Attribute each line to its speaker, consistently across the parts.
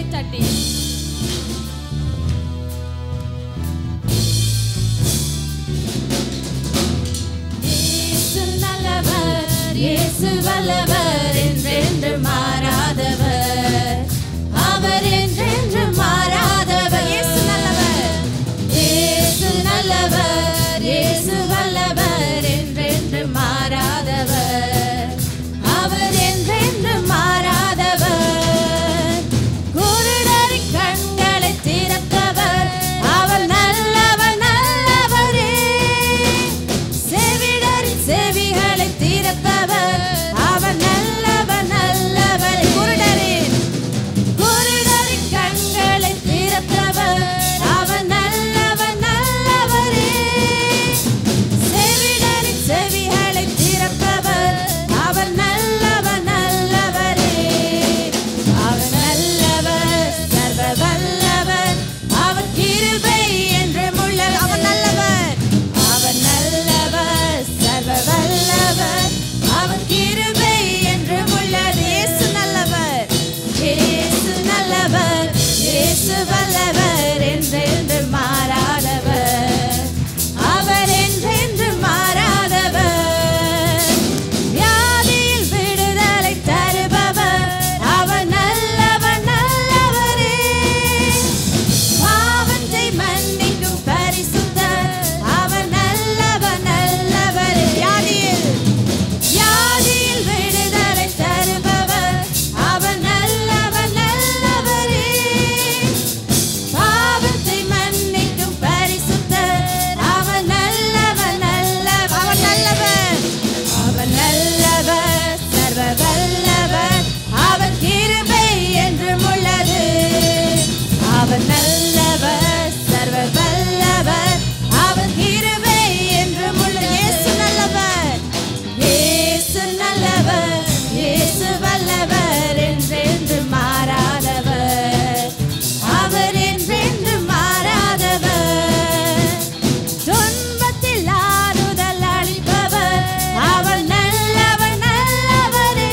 Speaker 1: தட்டி இயேசு நல்லவர் இயேசு வல்லவர் என்றென்று மாறாதவர் அவர் என்றென்று மாறாதவர் இயேசு நல்லவர் இயேசு நல்லவர் இயேசு வல்லவர் என்றென்று மாறாதவர் அவர் என்றென்று மாறாதவர் குருடரின் கண்களை திறந்தவர் அவர் நல்லவர் நல்லவரே செவிடரின் செவிகளை திறந்தவர் அவர் நல்லவர் நல்லவர் குருடரின் குருடரின் கண்களை திறந்தவர் அவர் நல்லவர் நல்லவரே செவிடரின் செவிகளை திறப்பவர் அவர் நல்லவர் நல்லவரே அவர் நல்லவர் சர்வ வல்லவர் அவர் கிருபை என்று முள்ள அவர் நல்லவர் அவர் நல்லவர் சர்வ வல்லவர் அவர் கிருபை என்று உள்ளது இயேசு நல்லவர் இயேசு நல்லவர் இயேசு வல்லவர் என்றென்று மாறாதவர் அவர் என்றென்று மாறாதவர் வியாதியில் விடுதலை தருபவர் அவர் நல்லவர் நல்லவரே பாவத்தை மன்னிக்கும் பரிசுத்தர் அவர் நல்லவர் நல்லவர் வியாதியில் வியாதியில் விடுதலை தருபவர் அவர் நல்லவர் நல்லவரே பாவத்தை மன்னிக்கும் பரிசுத்தர் அவர் நல்லவர் நல்லவர் அவர் நல்லவர் அவர் நல்லவர் சர்வ வல்லவர் அவர் கிருபை என்றும் உள்ளது அவர் நல்லவர் சர்வ வல்லவர் அவர் கிருபை என்றும் உள்ளது இயேசு நல்லவர் இயேசு நல்லவர் இயேசு வல்லவர் என்றென்று மாறாதவர் அவர் என்றென்று மாறாதவர் துன்பத்தில் ஆறுதல் அளிப்பவர் அவர் நல்லவர் நல்லவரே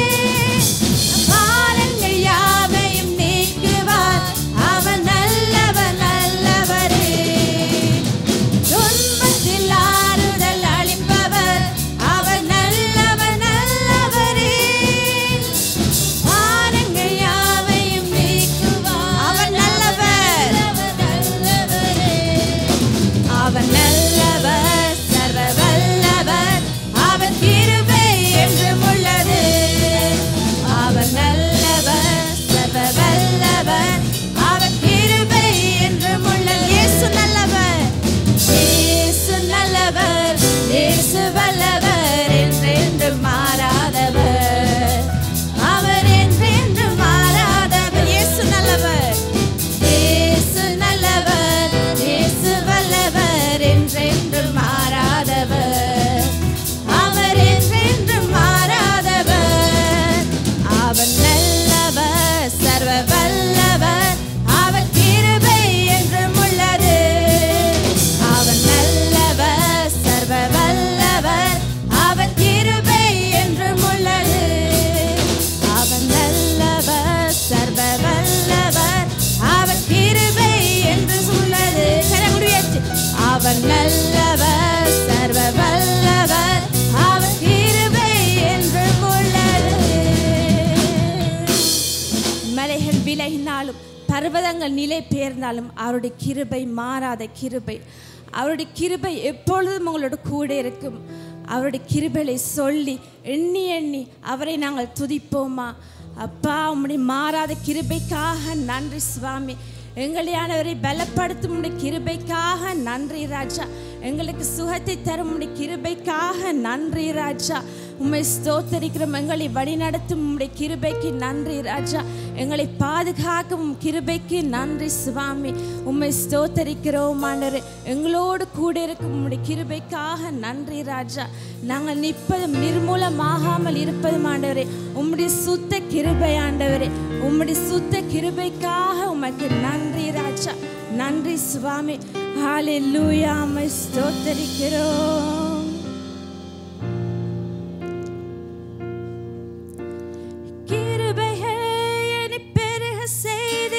Speaker 1: பாலங்கள் யாவையும் நீக்குவார் அவர் நல்லவர் நல்லவரே துன்பத்தில் ஆறுதல் அளிப்பவர் அவர் நல்லவர் நல்லவரே பாரங்கள் யாவையும் நீக்குவார் அவர் நல்லவர் நல்லவரே அவர் நல்லவர் சர்வ வல்லவர் அவர் கிருபை என்றும் உள்ளது அவர் நல்லவர் சர்வ வல்லவர் அவர் கிருபை என்றும் உள்ளது இயேசு நல்லவர் இயேசு நல்லவர் இயேசு வல்லவர் என்றென்று மாறாதவர் அவர் என்றென்று மாறாதவர் இயேசு நல்லவர் இயேசு நல்லவர் இயேசு வல்லவர் என்றென்று மாறாதவர் அவர் என்றென்று மாறாதவர் அவர் நல்லவர் சர்வ வல்லவர் அவர் கிருபை என்றும் உள்ளது அவர் நல்லவர் சர்வ வல்லவர் அவர் கிருபை என்றும் உள்ளது அவர் நல்லவர் சர்வ வல்லவர் அவர் கிருபை என்று உள்ளது கரங்குடியாச்சு அவர் நல்லவர் சர்வ வல்லவர் அவர் கிருபை என்று உள்ளது மலைகள் விலகினாலும் பர்வதங்கள் நிலை பெயர்ந்தாலும் அவருடைய கிருபை மாறாத கிருபை அவருடைய கிருபை எப்பொழுதும் உங்களோட கூட இருக்கும் அவருடைய கிருபைகளை சொல்லி எண்ணி எண்ணி அவரை நாங்கள் துதிப்போமா அப்பா உம்முடைய மாறாத கிருபைக்காக நன்றி சுவாமி எங்களையானவரை பலப்படுத்தும் உம்முடைய கிருபைக்காக நன்றி ராஜா எங்களுக்கு சுகத்தை தரும் உம்முடைய கிருபைக்காக நன்றி ராஜா உம்மை ஸ்தோத்தரிக்கிறோம் எங்களை வழிநடத்தும் உம்முடைய கிருபைக்கு நன்றி ராஜா எங்களை பாதுகாக்கும் உம் கிருபைக்கு நன்றி சுவாமி உம்மை ஸ்தோத்தரிக்கிறோம் ஆண்டவரே எங்களோடு கூட இருக்கும் உம்முடைய கிருபைக்காக நன்றி ராஜா நாங்கள் நிற்பதும் நிர்மூலமாகாமல் இருப்பதும் ஆண்டவரே உம்முடைய சுத்த கிருபை ஆண்டவரே உம்முடைய சுத்த கிருபைக்காக உமக்கு நன்றி ராஜா நன்றி சுவாமி ஹalleluya உம்மை ஸ்தோத்தரிக்கிறோம் கிருபைகள் என்னை பெருக செய்த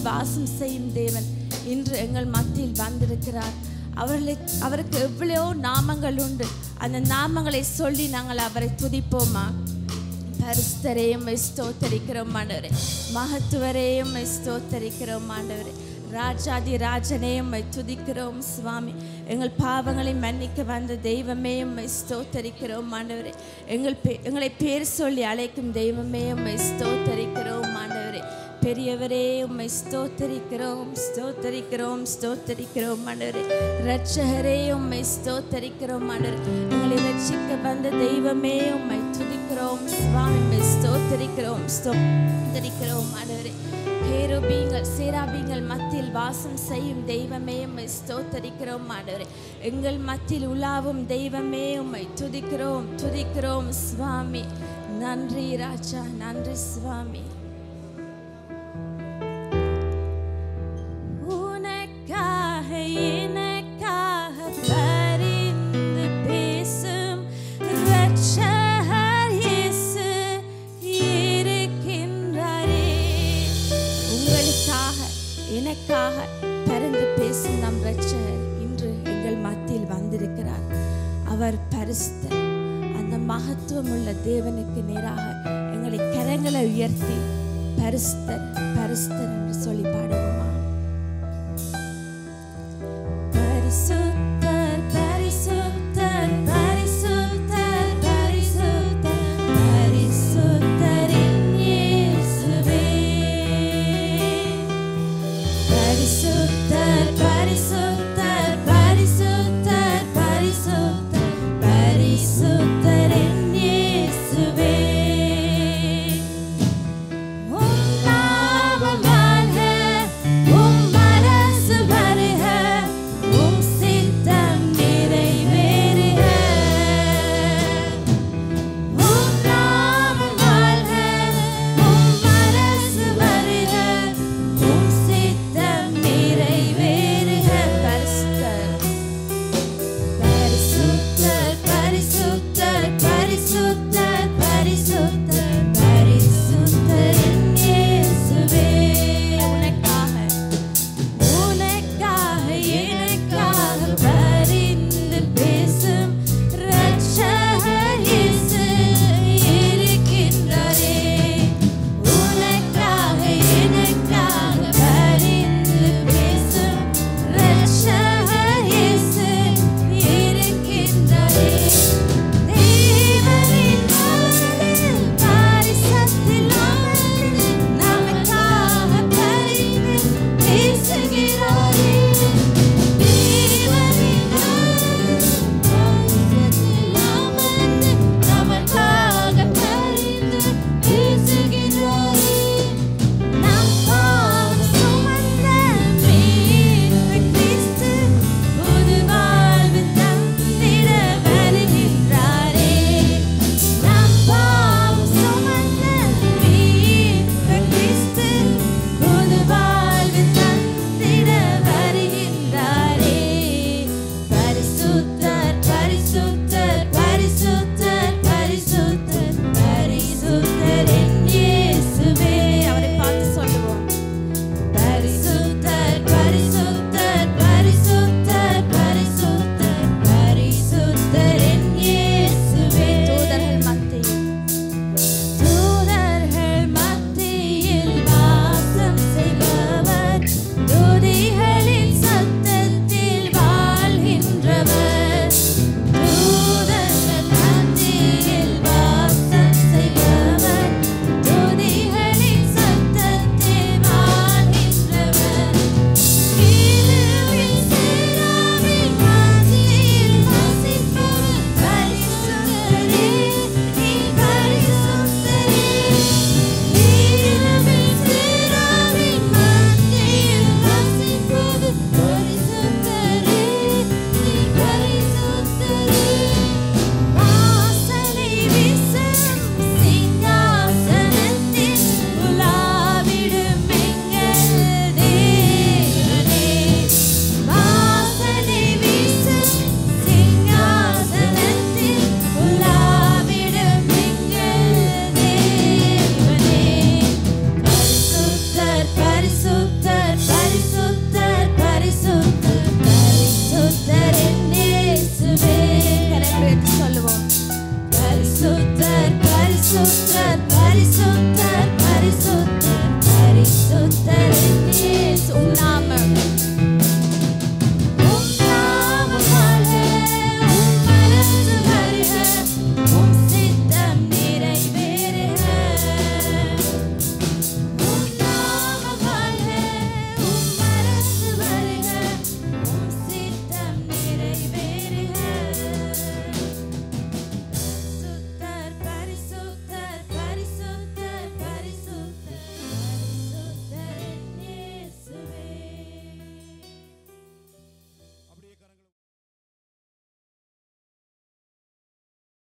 Speaker 1: வாசம் செய்யும் தேவன் இன்று எங்கள் மத்தியில் வந்திருக்கிறார் அவர்களை அவருக்கு எவ்வளோ நாமங்கள் உண்டு அந்த நாமங்களை சொல்லி நாங்கள் அவரை துதிப்போமா பரிசுத்தரையும் ஸ்தோத்தரிக்கிறோம் ஆண்டவரே மகத்துவரையும் ஸ்தோத்தரிக்கிறோம் ஆண்டவரே ராஜாதி ராஜனையும் துதிக்கிறோம் சுவாமி எங்கள் பாவங்களை மன்னிக்க வந்த தெய்வமே உம்மை ஸ்தோத்தரிக்கிறோம் ஆண்டவரே எங்கள் பே எங்களை பேர் சொல்லி அழைக்கும் தெய்வமே உம்மை ஸ்தோத்தரிக்கிறோம் ஆண்டவரே பெரியவரே உம்மை ஸ்தோத்தரிக்கிறோம் ஸ்தோத்தரிக்கிறோம் ஸ்தோத்தரிக்கிறோம் ஆண்டவரே ரட்சகரே உம்மை ஸ்தோத்தரிக்கிறோம் ஆண்டவரே எங்களை ரட்சிக்க வந்த தெய்வமே உம்மை துதிக்கிறோம் சுவாமி உம்மை ஸ்தோத்தரிக்கிறோம் ஸ்தோத்தரிக்கிறோம் ஆண்டவரே கேருபீங்கள் சேராபீங்கள் மத்தியில் வாசம் செய்யும் தெய்வமே உம்மை ஸ்தோத்தரிக்கிறோம் ஆண்டவரே எங்கள் மத்தியில் உலாவும் தெய்வமே உம்மை துதிக்கிறோம் துதிக்கிறோம் சுவாமி நன்றி ராஜா நன்றி சுவாமி உனக்காக எனக்காக பரிந்து பேசும் இரட்சகர் இயேசு இருக்கின்றாரே. உங்களுக்காக எனக்காக பரிந்து பேசும் நம் இரட்சகர் இன்று எங்கள் மத்தியில் வந்திருக்கிறார் அவர் பரிசுத்தர் அந்த மகத்துவம் உள்ள தேவனுக்கு நேராக எங்களை கரங்களை உயர்த்தி பரிசுத்தர் பரிசுத்தர் என்று